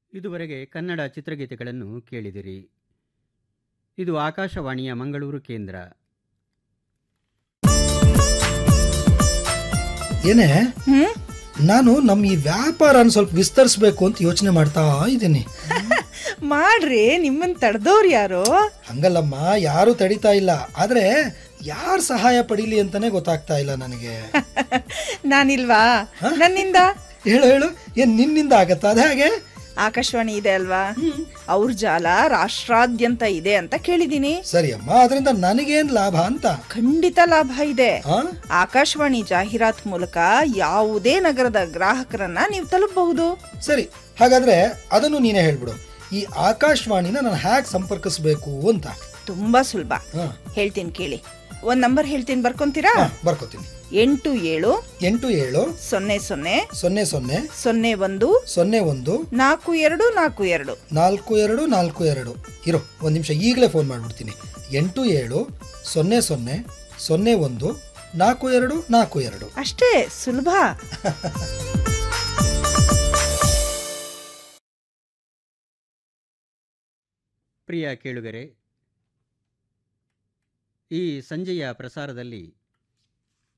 ಇದುವರೆಗೆ ಕನ್ನಡ ಚಿತ್ರಗೀತೆಗಳನ್ನು ಕೇಳಿದಿರಿ ಇದು ಆಕಾಶವಾಣಿಯ ಮಂಗಳೂರು ಕೇಂದ್ರ ಏನೇ ಹ್ಮ್ ನಾನು ನಮ್ಮ ಈ ವ್ಯಾಪಾರನ ಸ್ವಲ್ಪ ವಿಸ್ತರಿಸ್ಬೇಕು ಅಂತ ಯೋಚನೆ ಮಾಡ್ತಾ ಇದ್ದೀನಿ ಮಾಡ್ರಿ ನಿಮ್ಮನ್ ತಡೆದವ್ರು ಯಾರು ಹಂಗಲ್ಲಮ್ಮ ಯಾರು ತಡಿತಾ ಇಲ್ಲ ಆದ್ರೆ ಯಾರ್ ಸಹಾಯ ಪಡೀಲಿ ಅಂತಾನೆ ಗೊತ್ತಾಗ್ತಾ ಇಲ್ಲ ನನಗೆ ನಾನಿಲ್ವಾ ನನ್ನಿಂದ ಹೇಳು ಹೇಳು ಏನ್ ನಿನ್ನಿಂದ ಆಗತ್ತಾ ಅದ ಹಾಗೆ ಆಕಾಶವಾಣಿ ಇದೆ ಅಲ್ವಾ ಅವ್ರ ಜಾಲ ರಾಷ್ಟ್ರಾದ್ಯಂತ ಇದೆ ಅಂತ ಕೇಳಿದೀನಿ ಸರಿ ಅಮ್ಮ ಅದರಿಂದ ನನಗೇನ್ ಲಾಭ ಅಂತ ಖಂಡಿತ ಲಾಭ ಇದೆ ಆ? ಆಕಾಶವಾಣಿ ಜಾಹೀರಾತ್ ಮೂಲಕ ಯಾವುದೇ ನಗರದ ಗ್ರಾಹಕರನ್ನ ನೀವು ತಲುಪಬಹುದು ಸರಿ ಹಾಗಾದ್ರೆ ಅದನ್ನು ನೀನೇ ಹೇಳ್ಬಿಡು ಈ ಆಕಾಶವಾಣಿನ ನಾನು ಹ್ಯಾಕ್ ಸಂಪರ್ಕಿಸ್ಬೇಕು ಅಂತ ತುಂಬಾ ಸುಲಭ ಹಾ ಹೇಳ್ತೀನಿ ಕೇಳಿ ಒಂದ್ ನಂಬರ್ ಹೇಳ್ತೀನಿ ಬರ್ಕೊಂತೀರಾ ಹಾ, ಬರ್ಕೋತೀನಿ ಎಂಟು ಏಳು ಎಂಟು ಏಳು ಸೊನ್ನೆ ಸೊನ್ನೆ ಸೊನ್ನೆ ಸೊನ್ನೆ ಸೊನ್ನೆ ಒಂದು ಸೊನ್ನೆ ಒಂದು ನಾಲ್ಕು ಎರಡು ನಾಲ್ಕು ಎರಡು ನಾಲ್ಕು ಎರಡು ನಾಲ್ಕು ಎರಡು ಇರೋ ಒಂದು ನಿಮಿಷ ಈಗಲೇ ಫೋನ್ ಮಾಡಿಬಿಡ್ತೀನಿ ಎಂಟು ಏಳು ಸೊನ್ನೆ ಸೊನ್ನೆ ಸೊನ್ನೆ ಒಂದು ನಾಲ್ಕು ಎರಡು ನಾಲ್ಕು ಎರಡು ಅಷ್ಟೇ ಸುಲಭ ಪ್ರಿಯ ಕೇಳುಗರೆ ಈ ಸಂಜೆಯ ಪ್ರಸಾರದಲ್ಲಿ